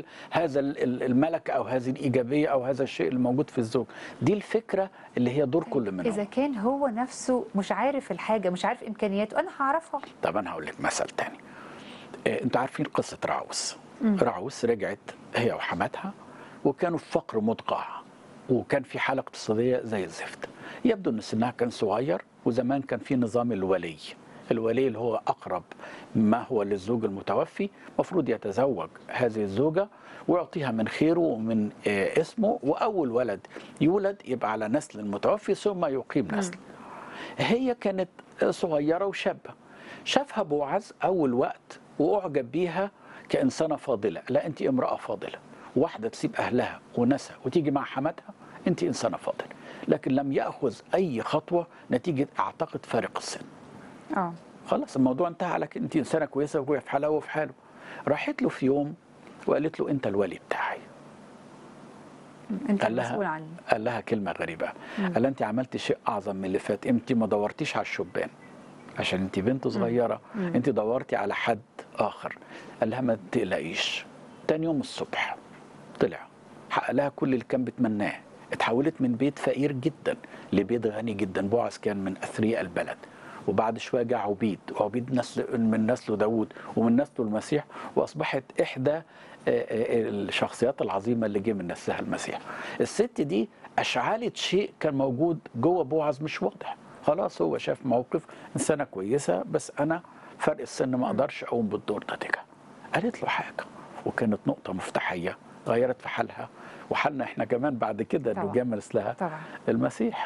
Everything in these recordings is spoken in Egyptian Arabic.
يحمل هذا ال- ال- الملكه او هذه الايجابيه او هذا الشيء الموجود في الزوج دي الفكره اللي هي دور كل منهم اذا كان هو نفسه مش عارف الحاجه مش عارف امكانياته انا هعرفها طب انا هقول لك مثل تاني إيه، انتوا عارفين قصه راعوس راعوس رجعت هي وحماتها وكانوا في فقر مدقع وكان في حاله اقتصاديه زي الزفت يبدو ان سنها كان صغير وزمان كان في نظام الولي الولي اللي هو اقرب ما هو للزوج المتوفي مفروض يتزوج هذه الزوجه ويعطيها من خيره ومن آه، اسمه واول ولد يولد يبقى على نسل المتوفي ثم يقيم نسل هي كانت صغيرة وشابة شافها بوعز أول وقت وأعجب بيها كإنسانة فاضلة لا أنت امرأة فاضلة واحدة تسيب أهلها وناسها وتيجي مع حماتها أنت إنسانة فاضلة لكن لم يأخذ أي خطوة نتيجة أعتقد فارق السن اه خلاص الموضوع انتهى على كده انت انسانه كويسه وهو في حالها وهو في حاله راحت له في يوم وقالت له انت الولي بتاعي انت قال المسؤول لها عني قال لها كلمه غريبه قال لها انت عملت شيء اعظم من اللي فات انت ما دورتيش على الشبان عشان انت بنت صغيره انت دورتي على حد اخر قال لها ما تقلقيش تاني يوم الصبح طلع حقق لها كل اللي كان بتمناه اتحولت من بيت فقير جدا لبيت غني جدا بوعز كان من اثرياء البلد وبعد شويه جاء عبيد وعبيد نسل من نسله داوود ومن نسله المسيح واصبحت احدى آه، آه، الشخصيات العظيمه اللي جه من نسلها المسيح الست دي اشعلت شيء كان موجود جوه بوعز مش واضح خلاص هو شاف موقف انسانه كويسه بس انا فرق السن ما اقدرش اقوم بالدور ده تجاه قالت له حاجه وكانت نقطه مفتاحيه غيرت في حالها وحالنا احنا كمان بعد كده انه طبعا. جه مثلها طبعا المسيح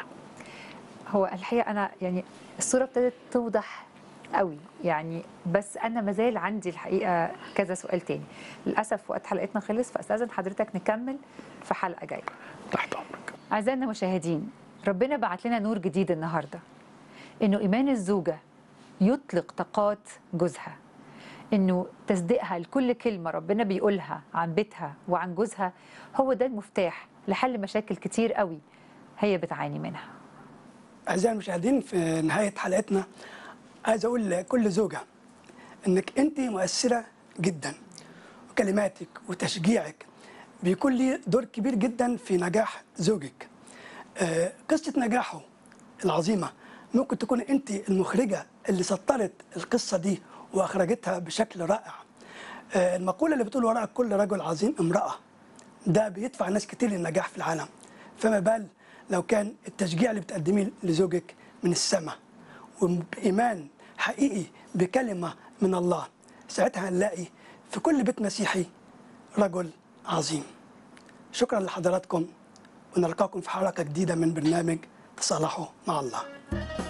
هو الحقيقه انا يعني الصوره ابتدت توضح قوي يعني بس انا مازال عندي الحقيقه كذا سؤال تاني للاسف وقت حلقتنا خلص فاستاذن حضرتك نكمل في حلقه جايه تحت امرك أعزائنا المشاهدين ربنا بعت لنا نور جديد النهاردة إنه إيمان الزوجة يطلق طاقات جوزها إنه تصديقها لكل كلمة ربنا بيقولها عن بيتها وعن جوزها هو ده المفتاح لحل مشاكل كتير قوي هي بتعاني منها أعزائي المشاهدين في نهاية حلقتنا عايز أقول لكل زوجة إنك أنت مؤثرة جدا وكلماتك وتشجيعك بيكون لي دور كبير جدا في نجاح زوجك آه، قصة نجاحه العظيمة ممكن تكون أنت المخرجة اللي سطرت القصة دي وأخرجتها بشكل رائع آه، المقولة اللي بتقول وراء كل رجل عظيم امرأة ده بيدفع ناس كتير للنجاح في العالم فما بال لو كان التشجيع اللي بتقدميه لزوجك من السماء وبإيمان حقيقي بكلمة من الله ساعتها هنلاقي في كل بيت مسيحي رجل عظيم شكرا لحضراتكم ونلقاكم في حلقة جديدة من برنامج تصالحوا مع الله